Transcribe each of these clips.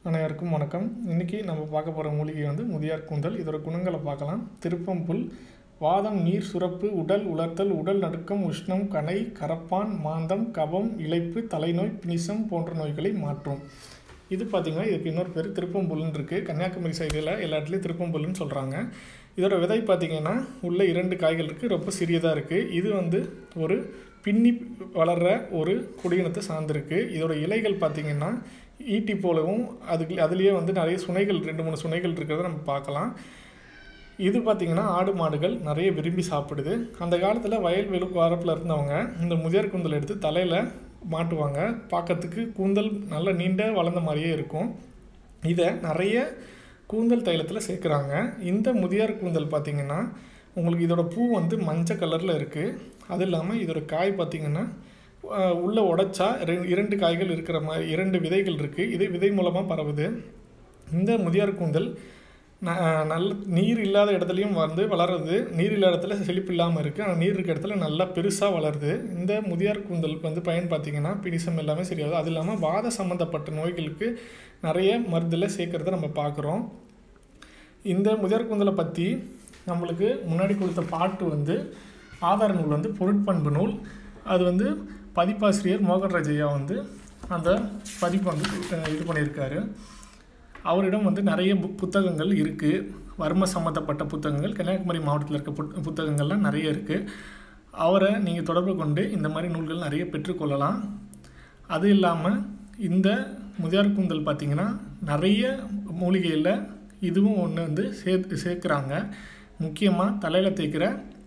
அனைவருக்கும் வணக்கம் இன்றைக்கி நம்ம பார்க்க போகிற மூலிகை வந்து முதியார் கூந்தல் இதோட குணங்களை பார்க்கலாம் திருப்பம்புல் வாதம் நீர் சுரப்பு உடல் உலர்த்தல் உடல் நடுக்கம் உஷ்ணம் கனை கரப்பான் மாந்தம் கபம் இளைப்பு தலைநோய் பிணிசம் போன்ற நோய்களை மாற்றும் இது பார்த்திங்கன்னா இதுக்கு இன்னொரு பேர் திருப்பம்புல்னு இருக்குது கன்னியாகுமரி சைடில் எல்லா இடத்துலையும் திருப்பம்புல்னு சொல்கிறாங்க இதோட விதை பார்த்திங்கன்னா உள்ள இரண்டு காய்கள் இருக்குது ரொம்ப சிறியதாக இருக்குது இது வந்து ஒரு பின்னி வளர்கிற ஒரு குடியினத்தை சார்ந்திருக்கு இதோட இலைகள் பார்த்திங்கன்னா ஈட்டி போலவும் அதுக்கு அதுலேயே வந்து நிறைய சுனைகள் ரெண்டு மூணு சுனைகள் இருக்கிறத நம்ம பார்க்கலாம் இது பார்த்திங்கன்னா ஆடு மாடுகள் நிறைய விரும்பி சாப்பிடுது அந்த காலத்தில் வயல் வெளு வரப்பில் இருந்தவங்க இந்த முதியோர் கூந்தல் எடுத்து தலையில் மாட்டுவாங்க பார்க்கறதுக்கு கூந்தல் நல்ல நீண்ட வளர்ந்த மாதிரியே இருக்கும் இதை நிறைய கூந்தல் தைலத்தில் சேர்க்குறாங்க இந்த முதியார் கூந்தல் பார்த்திங்கன்னா உங்களுக்கு இதோட பூ வந்து மஞ்சள் கலரில் இருக்குது அது இல்லாமல் இதோட காய் பார்த்திங்கன்னா உள்ளே உடைச்சா இரண்டு காய்கள் இருக்கிற மாதிரி இரண்டு விதைகள் இருக்குது இது விதை மூலமாக பரவுது இந்த முதியார் கூந்தல் ந நல்ல நீர் இல்லாத இடத்துலையும் வந்து வளருது நீர் இல்லாத இடத்துல செழிப்பு இல்லாமல் இருக்குது ஆனால் நீர் இருக்க இடத்துல நல்லா பெருசாக வளருது இந்த முதியார் கூந்தல் வந்து பயன் பார்த்திங்கன்னா பிடிசம் எல்லாமே சரியாகுது அது இல்லாமல் வாத சம்மந்தப்பட்ட நோய்களுக்கு நிறைய மருந்தில் சேர்க்குறத நம்ம பார்க்குறோம் இந்த முதியார் கூந்தலை பற்றி நம்மளுக்கு முன்னாடி கொடுத்த பாட்டு வந்து ஆதார நூல் வந்து பொருட்பண்பு நூல் அது வந்து பதிப்பாசிரியர் மோகன்ராஜ் ஐயா வந்து அந்த பதிப்பு வந்து இது பண்ணியிருக்காரு அவரிடம் வந்து நிறைய புக் புத்தகங்கள் இருக்குது வர்ம சம்மந்தப்பட்ட புத்தகங்கள் கன்னியாகுமரி மாவட்டத்தில் இருக்க புத் புத்தகங்கள்லாம் நிறைய இருக்குது அவரை நீங்கள் தொடர்பு கொண்டு இந்த மாதிரி நூல்கள் நிறைய பெற்றுக்கொள்ளலாம் அது இல்லாமல் இந்த முதியார் கூந்தல் பார்த்திங்கன்னா நிறைய மூலிகையில் இதுவும் ஒன்று வந்து சே சேர்க்குறாங்க முக்கியமாக தலையில் தேய்க்கிற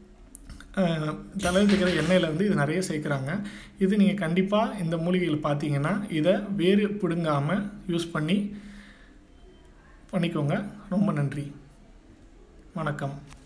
தலையில் தேய்க்கிற எண்ணெயில் வந்து இது நிறைய சேர்க்குறாங்க இது நீங்கள் கண்டிப்பாக இந்த மூலிகைகள் பார்த்தீங்கன்னா இதை வேறு பிடுங்காமல் யூஸ் பண்ணி பண்ணிக்கோங்க ரொம்ப நன்றி வணக்கம்